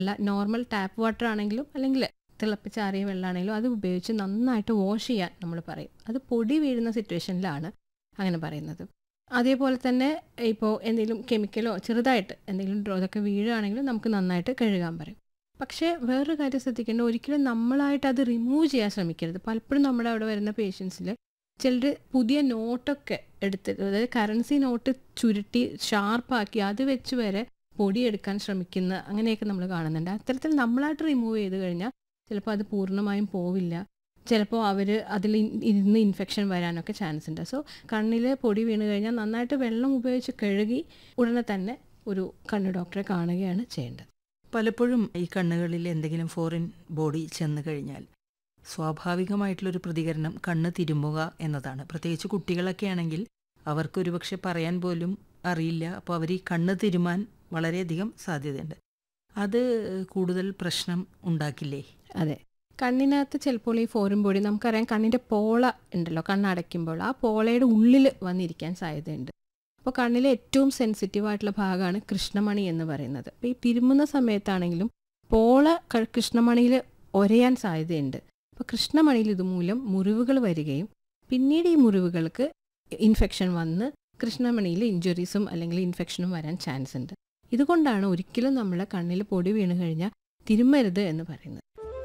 അല്ല normal tap water ആണെങ്കിലും അല്ലെങ്കിൽ തിളപ്പിച്ചാറിയ വെള്ളമാണെങ്കിലും അത് ഉപയോഗിച്ച് നന്നായിട്ട് വാഷ് ചെയ്യാൻ നമ്മൾ പറയും അത് പൊടി വീഴുന്ന സിറ്റുവേഷനിലാണ് അങ്ങനെ പറയുന്നത് അതേപോലെ തന്നെ ഇപ്പോൾ എന്തെങ്കിലും കെമിക്കലോ ചെറുതായിട്ട് എന്തെങ്കിലും ഡ്രോ ഇതൊക്കെ വീഴുകയാണെങ്കിലും നമുക്ക് നന്നായിട്ട് കഴുകാൻ പറയും പക്ഷേ വേറൊരു കാര്യം ശ്രദ്ധിക്കേണ്ടത് ഒരിക്കലും നമ്മളായിട്ട് അത് റിമൂവ് ചെയ്യാൻ ശ്രമിക്കരുത് പലപ്പോഴും നമ്മുടെ അവിടെ വരുന്ന പേഷ്യൻസിൽ ചിലർ പുതിയ നോട്ടൊക്കെ എടുത്തിട്ട് അതായത് കറൻസി നോട്ട് ചുരുട്ടി ഷാർപ്പാക്കി അത് വെച്ച് വരെ പൊടിയെടുക്കാൻ ശ്രമിക്കുന്ന അങ്ങനെയൊക്കെ നമ്മൾ കാണുന്നുണ്ട് അത്തരത്തിൽ നമ്മളായിട്ട് റിമൂവ് ചെയ്ത് കഴിഞ്ഞാൽ ചിലപ്പോൾ അത് പൂർണ്ണമായും പോവില്ല ചിലപ്പോൾ അവർ അതിൽ ഇരുന്ന് ഇൻഫെക്ഷൻ വരാനൊക്കെ ചാൻസ് ഉണ്ട് സോ കണ്ണിൽ പൊടി വീണ് കഴിഞ്ഞാൽ നന്നായിട്ട് വെള്ളം ഉപയോഗിച്ച് കഴുകി ഉടനെ തന്നെ ഒരു കണ്ണ് ഡോക്ടറെ കാണുകയാണ് ചെയ്യേണ്ടത് പലപ്പോഴും ഈ കണ്ണുകളിൽ എന്തെങ്കിലും ഫോറിൻ ബോഡി ചെന്ന് കഴിഞ്ഞാൽ സ്വാഭാവികമായിട്ടുള്ളൊരു പ്രതികരണം കണ്ണ് തിരുമുക എന്നതാണ് പ്രത്യേകിച്ച് കുട്ടികളൊക്കെ ആണെങ്കിൽ അവർക്കൊരു പക്ഷെ പറയാൻ പോലും അറിയില്ല അപ്പോൾ അവർ ഈ കണ്ണ് തിരുമാൻ വളരെയധികം സാധ്യതയുണ്ട് അത് കൂടുതൽ പ്രശ്നം ഉണ്ടാക്കില്ലേ അതെ കണ്ണിനകത്ത് ചിലപ്പോൾ ഈ ഫോറിൻ ബോഡി നമുക്കറിയാം കണ്ണിൻ്റെ പോള ഉണ്ടല്ലോ കണ്ണടയ്ക്കുമ്പോൾ ആ പോളയുടെ ഉള്ളിൽ വന്നിരിക്കാൻ സാധ്യതയുണ്ട് അപ്പോൾ കണ്ണിലെ ഏറ്റവും സെൻസിറ്റീവ് ആയിട്ടുള്ള ഭാഗമാണ് കൃഷ്ണമണി എന്ന് പറയുന്നത് അപ്പോൾ ഈ തിരുമുന്ന സമയത്താണെങ്കിലും പോള ക- കൃഷ്ണമണിയിൽ ഒരയാൻ സാധ്യതയുണ്ട് അപ്പോൾ കൃഷ്ണമണിയിൽ ഇതുമൂലം മുറിവുകൾ വരികയും പിന്നീട് ഈ മുറിവുകൾക്ക് ഇൻഫെക്ഷൻ വന്ന് കൃഷ്ണമണിയിൽ ഇഞ്ചുറീസും അല്ലെങ്കിൽ ഇൻഫെക്ഷനും വരാൻ ചാൻസ് ഉണ്ട് ഇതുകൊണ്ടാണ് ഒരിക്കലും നമ്മളെ കണ്ണിൽ പൊടി വീണ് കഴിഞ്ഞാൽ തിരുമരുത് എന്ന് പറയുന്നത്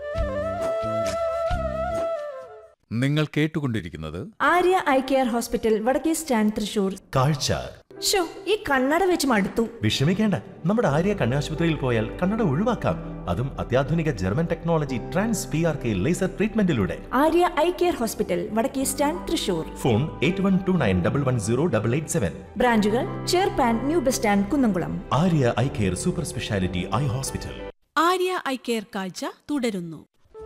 നിങ്ങൾ കേട്ടുകൊണ്ടിരിക്കുന്നത് ആര്യ ഐ കെയർ ഹോസ്പിറ്റൽ വടക്കേ സ്റ്റാൻഡ് തൃശൂർ കാഴ്ച ഷോ ഈ കണ്ണട വെച്ച് മടുത്തു വിഷമിക്കേണ്ട നമ്മുടെ ആര്യ കണ്ണാശുപത്രിയിൽ പോയാൽ കണ്ണട ഒഴിവാക്കാം അതും അത്യാധുനിക German technology trans P R K laser ട്രീറ്റ്മെന്റിലൂടെ ആര്യ ഐ കെയർ ഹോസ്പിറ്റൽ വടക്കേ stand Thrissur phone eight one two nine double one zero double eight seven ബ്രാഞ്ചുകൾ ചേർപ്പാൻ new bus stand Kunnamkulam Arya eye care super speciality eye hospital Arya eye care കാഴ്ച തുടരുന്നു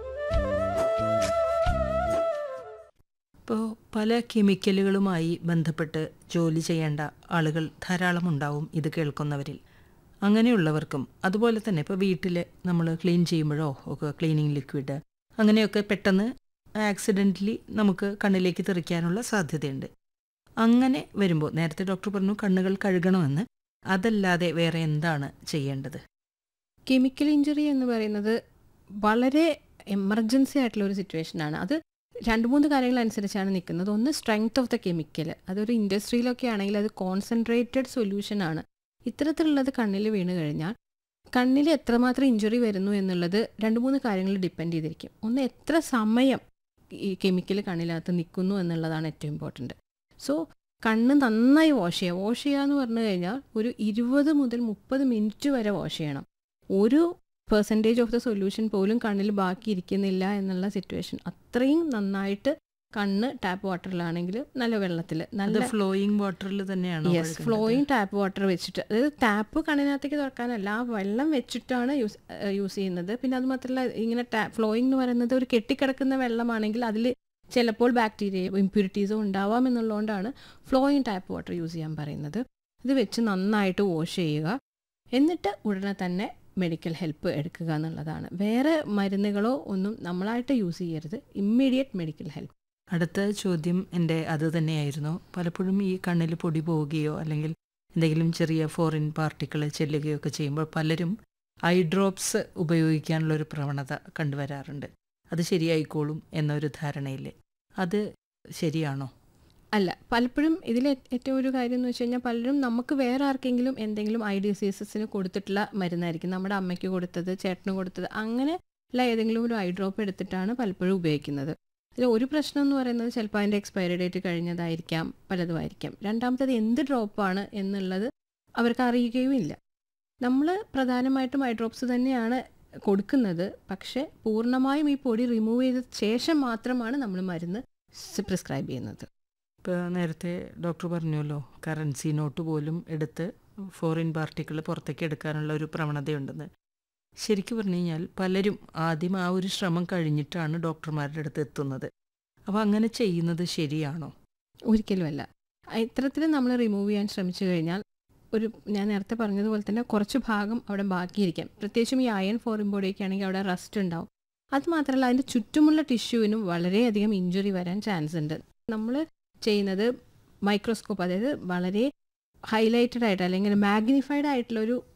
ഇപ്പോൾ പല കെമിക്കലുകളുമായി ബന്ധപ്പെട്ട് ജോലി ചെയ്യേണ്ട ആളുകൾ ധാരാളം ഉണ്ടാവും ഇത് കേൾക്കുന്നവരിൽ അങ്ങനെയുള്ളവർക്കും അതുപോലെ തന്നെ ഇപ്പോൾ വീട്ടിൽ നമ്മൾ ക്ലീൻ ചെയ്യുമ്പോഴോ ഒക്കെ ക്ലീനിങ് ലിക്വിഡ് അങ്ങനെയൊക്കെ പെട്ടെന്ന് ആക്സിഡൻ്റലി നമുക്ക് കണ്ണിലേക്ക് തെറിക്കാനുള്ള സാധ്യതയുണ്ട് അങ്ങനെ വരുമ്പോൾ നേരത്തെ ഡോക്ടർ പറഞ്ഞു കണ്ണുകൾ കഴുകണമെന്ന് അതല്ലാതെ വേറെ എന്താണ് ചെയ്യേണ്ടത് കെമിക്കൽ ഇഞ്ചുറി എന്ന് പറയുന്നത് വളരെ എമർജൻസി ആയിട്ടുള്ള ഒരു സിറ്റുവേഷനാണ് അത് രണ്ട് മൂന്ന് കാര്യങ്ങൾ അനുസരിച്ചാണ് നിൽക്കുന്നത് ഒന്ന് സ്ട്രെങ്ത് ഓഫ് ദ കെമിക്കൽ അതൊരു ഇൻഡസ്ട്രിയിലൊക്കെ ആണെങ്കിൽ അത് കോൺസെൻട്രേറ്റഡ് സൊല്യൂഷൻ ആണ് ഇത്തരത്തിലുള്ളത് കണ്ണിൽ വീണ് കഴിഞ്ഞാൽ കണ്ണിൽ എത്രമാത്രം ഇഞ്ചുറി വരുന്നു എന്നുള്ളത് രണ്ട് മൂന്ന് കാര്യങ്ങൾ ഡിപ്പെൻഡ് ചെയ്തിരിക്കും ഒന്ന് എത്ര സമയം ഈ കെമിക്കൽ കണ്ണിനകത്ത് നിൽക്കുന്നു എന്നുള്ളതാണ് ഏറ്റവും ഇമ്പോർട്ടൻറ്റ് സോ കണ്ണ് നന്നായി വാഷ് ചെയ്യുക വാഷ് ചെയ്യുക എന്ന് പറഞ്ഞു കഴിഞ്ഞാൽ ഒരു ഇരുപത് മുതൽ മുപ്പത് മിനിറ്റ് വരെ വാഷ് ചെയ്യണം ഒരു പെർസെൻറ്റേജ് ഓഫ് ദ സൊല്യൂഷൻ പോലും കണ്ണിൽ ബാക്കി ഇരിക്കുന്നില്ല എന്നുള്ള സിറ്റുവേഷൻ അത്രയും നന്നായിട്ട് കണ്ണ് ടാപ്പ് വാട്ടറിലാണെങ്കിൽ നല്ല വെള്ളത്തിൽ അത് നല്ല ഫ്ലോയിങ് വാട്ടറിൽ തന്നെയാണോ യെസ് കഴുകേണ്ടത്? ഫ്ലോയിങ് ടാപ്പ് വാട്ടർ വെച്ചിട്ട് അതായത് ടാപ്പ് കണ്ണിനകത്തേക്ക് തുറക്കാനല്ല ആ വെള്ളം വെച്ചിട്ടാണ് യൂസ് യൂസ് ചെയ്യുന്നത് പിന്നെ അത് മാത്രമല്ല ഇങ്ങനെ ടാ ഫ്ലോയിങ് എന്ന് പറയുന്നത് ഒരു കെട്ടിക്കിടക്കുന്ന വെള്ളമാണെങ്കിൽ അതിൽ ചിലപ്പോൾ ബാക്ടീരിയയോ ഇമ്പ്യൂരിറ്റീസോ ഉണ്ടാവാം എന്നുള്ളതുകൊണ്ടാണ് ഫ്ലോയിങ് ടാപ്പ് വാട്ടർ യൂസ് ചെയ്യാൻ പറയുന്നത് ഇത് വെച്ച് നന്നായിട്ട് വാഷ് ചെയ്യുക എന്നിട്ട് ഉടനെ തന്നെ മെഡിക്കൽ ഹെൽപ്പ് എടുക്കുക എന്നുള്ളതാണ് വേറെ മരുന്നുകളോ ഒന്നും നമ്മളായിട്ട് യൂസ് ചെയ്യരുത് ഇമ്മീഡിയറ്റ് മെഡിക്കൽ ഹെൽപ്പ് അടുത്ത ചോദ്യം എൻ്റെ അത് തന്നെയായിരുന്നു പലപ്പോഴും ഈ കണ്ണിൽ പൊടി പോവുകയോ അല്ലെങ്കിൽ എന്തെങ്കിലും ചെറിയ ഫോറിൻ പാർട്ടിക്കിൾ ചെല്ലുകയോ ഒക്കെ ചെയ്യുമ്പോൾ പലരും ഐ ഡ്രോപ്സ് ഉപയോഗിക്കാനുള്ള ഒരു പ്രവണത കണ്ടുവരാറുണ്ട് അത് ശരിയായിക്കോളും എന്നൊരു ധാരണയിൽ അത് ശരിയാണോ അല്ല പലപ്പോഴും ഇതിൽ ഏറ്റവും ഒരു കാര്യം എന്ന് വെച്ച് കഴിഞ്ഞാൽ പലരും നമുക്ക് വേറെ ആർക്കെങ്കിലും എന്തെങ്കിലും ഐ ഡിസീസസിന് കൊടുത്തിട്ടുള്ള മരുന്നായിരിക്കും നമ്മുടെ അമ്മയ്ക്ക് കൊടുത്തത് ചേട്ടന് കൊടുത്തത് അങ്ങനെ ഉള്ള ഏതെങ്കിലും ഒരു ഐ ഡ്രോപ്പ് എടുത്തിട്ടാണ് പലപ്പോഴും ഉപയോഗിക്കുന്നത് ഇതിൽ ഒരു പ്രശ്നം എന്ന് പറയുന്നത് ചിലപ്പോൾ അതിൻ്റെ എക്സ്പയറി ഡേറ്റ് കഴിഞ്ഞതായിരിക്കാം പലതുമായിരിക്കാം രണ്ടാമത്തത് എന്ത് ഡ്രോപ്പാണ് എന്നുള്ളത് അവർക്ക് അറിയുകയും ഇല്ല നമ്മൾ പ്രധാനമായിട്ടും ഐ ഡ്രോപ്സ് തന്നെയാണ് കൊടുക്കുന്നത് പക്ഷേ പൂർണ്ണമായും ഈ പൊടി റിമൂവ് ചെയ്ത ശേഷം മാത്രമാണ് നമ്മൾ മരുന്ന് പ്രിസ്ക്രൈബ് ചെയ്യുന്നത് ഇപ്പോൾ നേരത്തെ ഡോക്ടർ പറഞ്ഞല്ലോ കറൻസി നോട്ട് പോലും എടുത്ത് ഫോറിൻ പാർട്ടിക്കിൾ പുറത്തേക്ക് എടുക്കാനുള്ള ഒരു പ്രവണതയുണ്ടെന്ന് ശരിക്കും പറഞ്ഞു കഴിഞ്ഞാൽ പലരും ആദ്യം ആ ഒരു ശ്രമം കഴിഞ്ഞിട്ടാണ് ഡോക്ടർമാരുടെ അടുത്ത് എത്തുന്നത് അപ്പോൾ അങ്ങനെ ചെയ്യുന്നത് ശരിയാണോ ഒരിക്കലുമല്ല ഇത്തരത്തിൽ നമ്മൾ റിമൂവ് ചെയ്യാൻ ശ്രമിച്ചു കഴിഞ്ഞാൽ ഒരു ഞാൻ നേരത്തെ പറഞ്ഞതുപോലെ തന്നെ കുറച്ച് ഭാഗം അവിടെ ബാക്കിയിരിക്കാം പ്രത്യേകിച്ചും ഈ അയൺ ഫോറിൻ ബോഡിയൊക്കെ ആണെങ്കിൽ അവിടെ റസ്റ്റ് ഉണ്ടാവും അത് മാത്രമല്ല അതിൻ്റെ ചുറ്റുമുള്ള ടിഷ്യൂവിനും വളരെയധികം ഇഞ്ചുറി വരാൻ ചാൻസ് ഉണ്ട് നമ്മൾ ചെയ്യുന്നത് മൈക്രോസ്കോപ്പ് അതായത് വളരെ ഹൈലൈറ്റഡ് ആയിട്ട് അല്ലെങ്കിൽ മാഗ്നിഫൈഡ് ആയിട്ടുള്ള ഒരു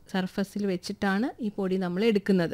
സർഫസിൽ വെച്ചിട്ടാണ് ഈ പൊടി നമ്മൾ എടുക്കുന്നത്